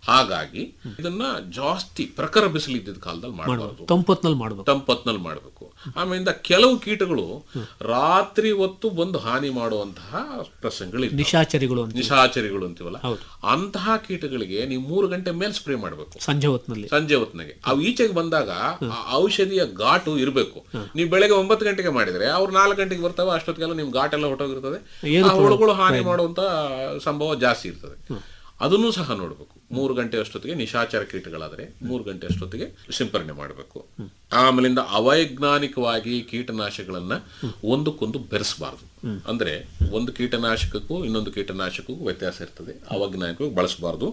ಹಾಗಾಗಿ ಇದನ್ನ ಜಾಸ್ತಿ ಪ್ರಖರ ಬಿಸಿಲು ಇದ್ದಿದ್ದ ಕಾಲದಲ್ಲಿ ಮಾಡಬಾರ್ದು ತಂಪೊತ್ನಲ್ಲಿ ಮಾಡಬೇಕು ತಂಪತ್ನಲ್ಲಿ ಮಾಡಬೇಕು ಆಮೇಲಿಂದ ಕೆಲವು ಕೀಟಗಳು ರಾತ್ರಿ ಹೊತ್ತು ಬಂದು ಹಾನಿ ಮಾಡುವಂತಹ ಪ್ರಸಂಗಗಳು ನಿಶಾಚರಿಗಳು ಅಂತ ನಿಶಾಚರಿಗಳು ಅಂತೀವಲ್ಲ ಅಂತಹ ಕೀಟಗಳಿಗೆ ನೀವು ಮೂರು ಗಂಟೆ ಮೇಲೆ ಸ್ಪ್ರೇ ಮಾಡಬೇಕು ಸಂಜೆ ಹೊತ್ತಿನಲ್ಲಿ ಸಂಜೆ ಹೊತ್ತಿನಾಗೆ ಅವು ಈಚೆಗೆ ಬಂದಾಗ ಆ ಔಷಧಿಯ ಘಾಟು ಇರಬೇಕು ನೀವು ಬೆಳಗ್ಗೆ ಒಂಬತ್ತು ಗಂಟೆಗೆ ಮಾಡಿದ್ರೆ ಅವ್ರು ನಾಲ್ಕು ಗಂಟೆಗೆ ಬರ್ತಾವೆ ಅಷ್ಟೊತ್ತಿಗೆಲ್ಲ ನಿಮ್ ಘಾಟ್ ಎಲ್ಲ ಹೊಟ್ಟೋಗಿರ್ತದೆ ಆ ಹುಳುಗಳು ಹಾನಿ ಮಾಡುವಂತ ಸಂಭವ ಜಾಸ್ತಿ ಇರ್ತದೆ ಅದನ್ನು ಸಹ ನೋಡಬೇಕು ಮೂರು ಗಂಟೆ ಅಷ್ಟೊತ್ತಿಗೆ ನಿಶಾಚರ ಕೀಟಗಳಾದರೆ ಮೂರು ಗಂಟೆ ಅಷ್ಟೊತ್ತಿಗೆ ಸಿಂಪರಣೆ ಮಾಡಬೇಕು ಆಮೇಲಿಂದ ಅವೈಜ್ಞಾನಿಕವಾಗಿ ಕೀಟನಾಶಕಗಳನ್ನ ಒಂದಕ್ಕೊಂದು ಬೆರೆಸಬಾರದು ಅಂದ್ರೆ ಒಂದು ಕೀಟನಾಶಕಕ್ಕೂ ಇನ್ನೊಂದು ಕೀಟನಾಶಕಕ್ಕೂ ವ್ಯತ್ಯಾಸ ಇರ್ತದೆ ಅವೈಜ್ಞಾನಿಕವಾಗಿ ಬಳಸಬಾರದು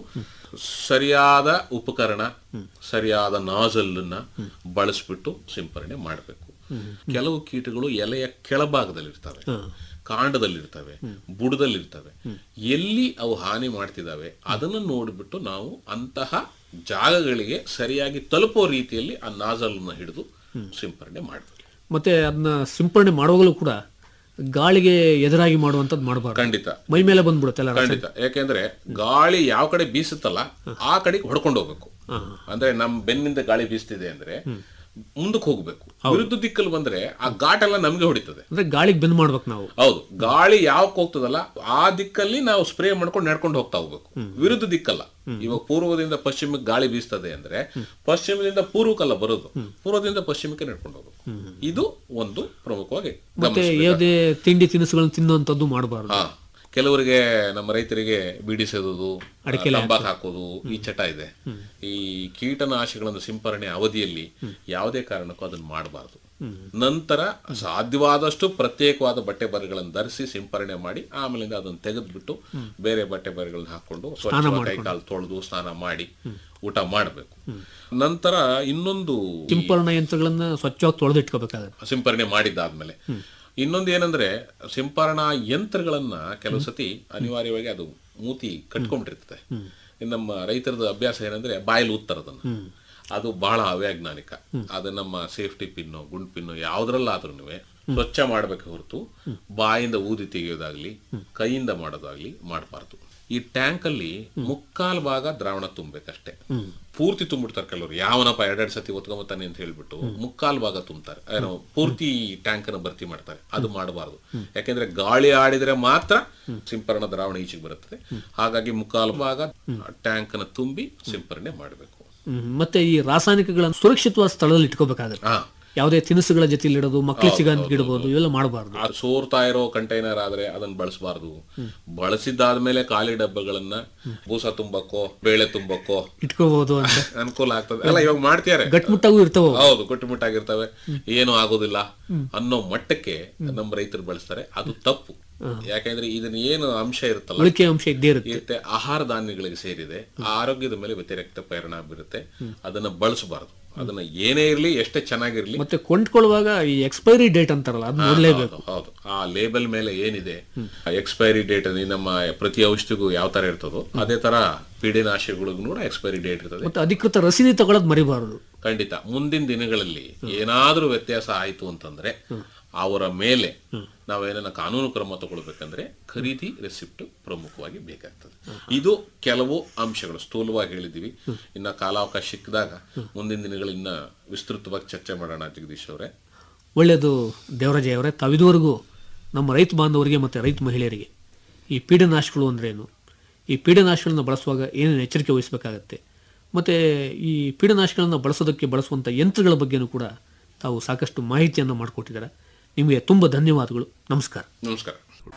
ಸರಿಯಾದ ಉಪಕರಣ ಸರಿಯಾದ ನಾಜಲ್ಲನ್ನ ಬಳಸ್ಬಿಟ್ಟು ಸಿಂಪರಣೆ ಮಾಡಬೇಕು ಕೆಲವು ಕೀಟಗಳು ಎಲೆಯ ಕೆಳಭಾಗದಲ್ಲಿರ್ತವೆ ಕಾಂಡದಲ್ಲಿರ್ತವೆ ಬುಡದಲ್ಲಿರ್ತವೆ ಎಲ್ಲಿ ಅವು ಹಾನಿ ಮಾಡ್ತಿದ್ದಾವೆ ಅದನ್ನು ನೋಡಿಬಿಟ್ಟು ನಾವು ಅಂತಹ ಜಾಗಗಳಿಗೆ ಸರಿಯಾಗಿ ತಲುಪೋ ರೀತಿಯಲ್ಲಿ ಆ ನಾಜಲನ್ನ ಹಿಡಿದು ಸಿಂಪರಣೆ ಮಾಡಬೇಕು ಮತ್ತೆ ಅದನ್ನ ಸಿಂಪರಣೆ ಮಾಡುವಾಗಲೂ ಕೂಡ ಗಾಳಿಗೆ ಎದುರಾಗಿ ಮಾಡುವಂಥದ್ದು ಮಾಡಬಾರ್ದು ಖಂಡಿತ ಮೈ ಮೇಲೆ ಬಂದ್ಬಿಡುತ್ತೆ ಎಲ್ಲ ಖಂಡಿತ ಯಾಕೆಂದ್ರೆ ಗಾಳಿ ಯಾವ ಕಡೆ ಬೀಸುತ್ತಲ್ಲ ಆ ಕಡೆಗೆ ಹೊಡ್ಕೊಂಡು ಹೋಗ್ಬೇಕು ಅಂದ್ರೆ ನಮ್ ಬೆನ್ನಿಂದ ಗಾಳಿ ಬೀಸ್ತಿದೆ ಅಂದ್ರೆ ಮುಂದಕ್ಕೆ ಹೋಗ್ಬೇಕು ವಿರುದ್ಧ ದಿಕ್ಕಲ್ಲಿ ಬಂದ್ರೆ ಆ ಘಾಟ್ ಎಲ್ಲ ನಮ್ಗೆ ಹೊಡಿತದೆ ಅಂದ್ರೆ ಗಾಳಿಗೆ ಬೆಂದ್ ಮಾಡ್ಬೇಕು ನಾವು ಹೌದು ಗಾಳಿ ಯಾವಕ್ ಹೋಗ್ತದಲ್ಲ ಆ ದಿಕ್ಕಲ್ಲಿ ನಾವು ಸ್ಪ್ರೇ ಮಾಡ್ಕೊಂಡು ನಡ್ಕೊಂಡು ಹೋಗ್ತಾ ಹೋಗ್ಬೇಕು ವಿರುದ್ಧ ದಿಕ್ಕಲ್ಲ ಇವಾಗ ಪೂರ್ವದಿಂದ ಪಶ್ಚಿಮಕ್ಕೆ ಗಾಳಿ ಬೀಸ್ತದೆ ಅಂದ್ರೆ ಪಶ್ಚಿಮದಿಂದ ಪೂರ್ವಕ್ಕಲ್ಲ ಬರೋದು ಪೂರ್ವದಿಂದ ಪಶ್ಚಿಮಕ್ಕೆ ನಡ್ಕೊಂಡು ಹೋಗ್ಬೇಕು ಇದು ಒಂದು ಪ್ರಮುಖವಾಗಿ ಮತ್ತೆ ಯಾವುದೇ ತಿಂಡಿ ತಿನಿಸುಗಳನ್ನು ತಿನ್ನುವಂಥದ್ದು ಮಾಡಬಾರ್ದು ಹಾ ಕೆಲವರಿಗೆ ನಮ್ಮ ರೈತರಿಗೆ ಬೀಡಿ ಸೇದೋದು ತಂಬಾಕು ಹಾಕೋದು ಈ ಚಟ ಇದೆ ಈ ಕೀಟನಾಶಕಗಳನ್ನು ಸಿಂಪರಣೆ ಅವಧಿಯಲ್ಲಿ ಯಾವುದೇ ಕಾರಣಕ್ಕೂ ಅದನ್ನ ಮಾಡಬಾರ್ದು ನಂತರ ಸಾಧ್ಯವಾದಷ್ಟು ಪ್ರತ್ಯೇಕವಾದ ಬಟ್ಟೆ ಬರೆಗಳನ್ನು ಧರಿಸಿ ಸಿಂಪರಣೆ ಮಾಡಿ ಆಮೇಲಿಂದ ಅದನ್ನು ತೆಗೆದ್ಬಿಟ್ಟು ಬೇರೆ ಬಟ್ಟೆ ಬರೆಗಳನ್ನ ಹಾಕೊಂಡು ಸ್ವಚ್ಛ ಕೈ ಕಾಲು ತೊಳೆದು ಸ್ನಾನ ಮಾಡಿ ಊಟ ಮಾಡಬೇಕು ನಂತರ ಇನ್ನೊಂದು ಸಿಂಪರಣಾ ಯಂತ್ರಗಳನ್ನ ಸ್ವಚ್ಛವಾಗಿ ತೊಳೆದಿಟ್ಕೋಬೇಕಾಗತ್ತೆ ಸಿಂಪರಣೆ ಮಾಡಿದ್ದಾದ್ಮೇಲೆ ಇನ್ನೊಂದು ಏನಂದ್ರೆ ಸಿಂಪರಣಾ ಯಂತ್ರಗಳನ್ನ ಕೆಲವು ಸತಿ ಅನಿವಾರ್ಯವಾಗಿ ಅದು ಮೂತಿ ಕಟ್ಕೊಂಡ್ಬಿಟ್ಟಿರ್ತದೆ ಇನ್ನು ನಮ್ಮ ರೈತರದ ಅಭ್ಯಾಸ ಏನಂದ್ರೆ ಬಾಯಲ್ಲಿ ಉತ್ತರದನ್ನ ಅದು ಬಹಳ ಅವ್ಯಾಜ್ಞಾನಿಕ ಅದು ನಮ್ಮ ಸೇಫ್ಟಿ ಪಿನ್ನು ಗುಂಡ್ ಪಿನ್ನು ಯಾವ್ದ್ರಲ್ಲಾದ್ರೂ ಸ್ವಚ್ಛ ಮಾಡ್ಬೇಕು ಹೊರತು ಬಾಯಿಂದ ಊದಿ ತೆಗೆಯೋದಾಗ್ಲಿ ಕೈಯಿಂದ ಮಾಡೋದಾಗ್ಲಿ ಮಾಡಬಾರ್ದು ಈ ಟ್ಯಾಂಕ್ ಅಲ್ಲಿ ಮುಕ್ಕಾಲ್ ಭಾಗ ದ್ರಾವಣ ತುಂಬಬೇಕಷ್ಟೇ ಪೂರ್ತಿ ತುಂಬಿಡ್ತಾರೆ ಕೆಲವರು ಯಾವನಪ್ಪ ಎರಡೆರಡು ಸತಿ ಒತ್ಕೊಂಬತ್ತಾನೆ ಅಂತ ಹೇಳ್ಬಿಟ್ಟು ಮುಕ್ಕಾಲ್ ಭಾಗ ತುಂಬ್ತಾರೆ ಏನೋ ಪೂರ್ತಿ ಟ್ಯಾಂಕ್ ಅನ್ನು ಭರ್ತಿ ಮಾಡ್ತಾರೆ ಅದು ಮಾಡಬಾರ್ದು ಯಾಕೆಂದ್ರೆ ಗಾಳಿ ಆಡಿದ್ರೆ ಮಾತ್ರ ಸಿಂಪರಣಾ ದ್ರಾವಣ ಈಚೆಗೆ ಬರುತ್ತದೆ ಹಾಗಾಗಿ ಮುಕ್ಕಾಲ್ ಭಾಗ ಟ್ಯಾಂಕ್ ಅನ್ನು ತುಂಬಿ ಸಿಂಪರಣೆ ಮಾಡಬೇಕು ಹ್ಮ್. ಮತ್ತೆ ಈ ರಾಸಾಯನಿಕಗಳನ್ನು ಸುರಕ್ಷಿತವಾದ ಸ್ಥಳದಲ್ಲಿ ಇಟ್ಕೋಬೇಕಾಗತ್ತೆ ಹಾ ಯಾವುದೇ ತಿನಿಸುಗಳ ಜೊತೆಲಿ ಇಡೋದು ಮಕ್ಕಳಿಗೆ ಸಿಗಂತ ಇಡಬಹುದು ಇವೆಲ್ಲ ಮಾಡಬಾರ್ದು ಅದು ಸೋರ್ತಾ ಇರೋ ಕಂಟೈನರ್ ಆದ್ರೆ ಅದನ್ನ ಬಳಸಬಾರ್ದು ಬಳಸಿದ್ದಾದ್ಮೇಲೆ ಖಾಲಿ ಡಬ್ಬಗಳನ್ನ ಬೂಸ ತುಂಬಕ್ಕೋ ಬೇಳೆ ತುಂಬಕ್ಕೋ ಇಟ್ಕೋಬಹುದು ಅಂತ ಅನುಕೂಲ ಆಗ್ತದೆ ಅಲ್ಲ ಇವಾಗ ಮಾಡ್ತಿದ್ದಾರೆ ಗಟ್ಮುಟ್ಟಾಗೂ ಇರ್ತಾವ ಹೌದು ಗಟ್ಟಿಮುಟ್ಟಾಗಿರ್ತವೆ ಏನು ಆಗೋದಿಲ್ಲ ಅನ್ನೋ ಮಟ್ಟಕ್ಕೆ ನಮ್ಮ ರೈತರು ಬಳಸ್ತಾರೆ ಅದು ತಪ್ಪು ಯಾಕೆಂದ್ರೆ ಇದನ್ನ ಏನು ಅಂಶ ಇರುತ್ತಲ್ಲ ಉಳಿಕೆ ಅಂಶ ಇದ್ದೇ ಇರುತ್ತೆ ಇರುತ್ತೆ ಆಹಾರ ಧಾನ್ಯಗಳಿಗೆ ಸೇರಿದೆ ಆರೋಗ್ಯದ ಮೇಲೆ ವ್ಯತಿರಿಕ್ತ ಪರಿಣಾಮ ಬೀರುತ್ತೆ ಅದನ್ನ ಬಳಸಬಾರದು ಅದನ್ನ ಏನೇ ಇರ್ಲಿ ಎಷ್ಟೇ ಚೆನ್ನಾಗಿರ್ಲಿ ಮತ್ತೆ ಕೊಂಡ್ಕೊಳ್ಳುವಾಗ ಈ ಎಕ್ಸ್ಪೈರಿ ಡೇಟ್ ಅಂತಾರಲ್ಲ ಅದು ನೋಡ್ಲೇಬೇಕು ಹೌದು, ಹೌದು ಆ ಲೇಬಲ್ ಮೇಲೆ ಏನಿದೆ ಎಕ್ಸ್ಪೈರಿ ಡೇಟ್ ನಮ್ಮ ಪ್ರತಿ ಔಷಧಿಗೂ ಯಾವ ತರ ಇರ್ತದೋ ಅದೇ ತರ ಪೀಡಿನಾಶಕಗಳಿಗೂ ಕೂಡ ಎಕ್ಸ್ಪೈರಿ ಡೇಟ್ ಇರ್ತದೆ ಮತ್ತೆ ಅಧಿಕೃತ ರಸೀದಿ ತಗೊಳ್ಳೋದು ಮರಿಬಾರದು ಖಂಡಿತ ಮುಂದಿನ ದಿನಗಳಲ್ಲಿ ಏನಾದ್ರೂ ವ್ಯತ್ಯಾಸ ಆಯ್ತು ಅಂತಂದ್ರೆ ಅವರ ಮೇಲೆ ನಾವೇನ ಕಾನೂನು ಕ್ರಮ ತಗೊಳ್ಬೇಕಂದ್ರೆ ಖರೀದಿ ರೆಸಿಪ್ಟ್ ಪ್ರಮುಖವಾಗಿ ಬೇಕಾಗ್ತದೆ ಇದು ಕೆಲವು ಅಂಶಗಳು ಸ್ಥೂಲವಾಗಿ ಹೇಳಿದೀವಿ ಇನ್ನ ಕಾಲಾವಕಾಶ ಸಿಕ್ಕಿದಾಗ ಮುಂದಿನ ದಿನಗಳು ಇನ್ನ ವಿಸ್ತೃತವಾಗಿ ಚರ್ಚೆ ಮಾಡೋಣ ಜಗದೀಶ್ ಅವರೇ ಒಳ್ಳೆಯದು ದೇವರಾಜಯ್ಯ ಅವರೇ ತಾವಿದುವರೆಗೂ ನಮ್ಮ ರೈತ ಬಾಂಧವರಿಗೆ ಮತ್ತು ರೈತ ಮಹಿಳೆಯರಿಗೆ ಈ ಪೀಡನಾಶಗಳು ಅಂದ್ರೇನು ಈ ಪೀಡನಾಶಗಳನ್ನು ಬಳಸುವಾಗ ಏನೇನು ಎಚ್ಚರಿಕೆ ವಹಿಸಬೇಕಾಗತ್ತೆ ಮತ್ತು ಈ ಪೀಡನಾಶಗಳನ್ನು ಬಳಸೋದಕ್ಕೆ ಬಳಸುವಂಥ ಯಂತ್ರಗಳ ಬಗ್ಗೆನೂ ಕೂಡ ತಾವು ಸಾಕಷ್ಟು ಮಾಹಿತಿಯನ್ನು ಮಾಡಿಕೊಟ್ಟಿದ್ದಾರೆ ನಿಮಗೆ ತುಂಬ ಧನ್ಯವಾದಗಳು ನಮಸ್ಕಾರ ನಮಸ್ಕಾರ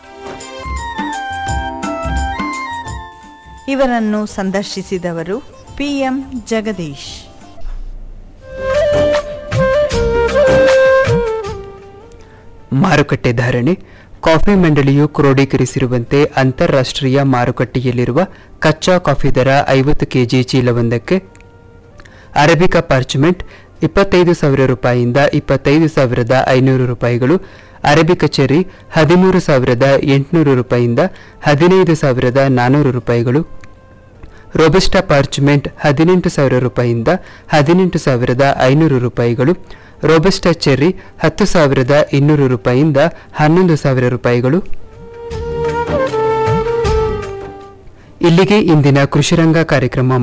ಇವರನ್ನು ಸಂದರ್ಶಿಸಿದವರು ಪಿಎಂ ಜಗದೀಶ್ ಮಾರುಕಟ್ಟೆ ಧಾರಣೆ ಕಾಫಿ ಮಂಡಳಿಯು ಕ್ರೋಢೀಕರಿಸಿರುವಂತೆ ಅಂತಾರಾಷ್ಟ್ರೀಯ ಮಾರುಕಟ್ಟೆಯಲ್ಲಿರುವ ಕಚ್ಚಾ ಕಾಫಿ ದರ ಐವತ್ತು ಕೆಜಿ ಚೀಲವೊಂದಕ್ಕೆ ಅರೇಬಿಕಾ ಪಾರ್ಚ್ಮೆಂಟ್ ಇಪ್ಪತ್ತೈದು ಸಾವಿರ ರೂಪಾಯಿಯಿಂದ ಇಪ್ಪತ್ತೈದು ಸಾವಿರದ ಐನೂರು ರೂಪಾಯಿಗಳು ಅರೇಬಿಕಾ ಚೆರಿ ಹದಿಮೂರು ಸಾವಿರದ ಎಂಟುನೂರು ರೂಪಾಯಿಯಿಂದ ಹದಿನೈದು ಸಾವಿರದ ನಾನ್ನೂರು ರೂಪಾಯಿಗಳು ರೋಬಸ್ಟಾ ಪಾರ್ಚ್ಮೆಂಟ್ ಹದಿನೆಂಟು ಸಾವಿರ ರೂಪಾಯಿಯಿಂದ ಹದಿನೆಂಟು ಸಾವಿರದ ಐನೂರು ರೂಪಾಯಿಗಳು ರೋಬಸ್ಟಾ ಚೆರ್ರಿ ಹತ್ತು ಸಾವಿರದ ಇನ್ನೂರು ರೂಪಾಯಿಯಿಂದ ಹನ್ನೊಂದು ಸಾವಿರ ರೂಪಾಯಿಗಳು ಇಲ್ಲಿಗೆ ಇಂದಿನ ಕೃಷಿರಂಗ ಕಾರ್ಯಕ್ರಮ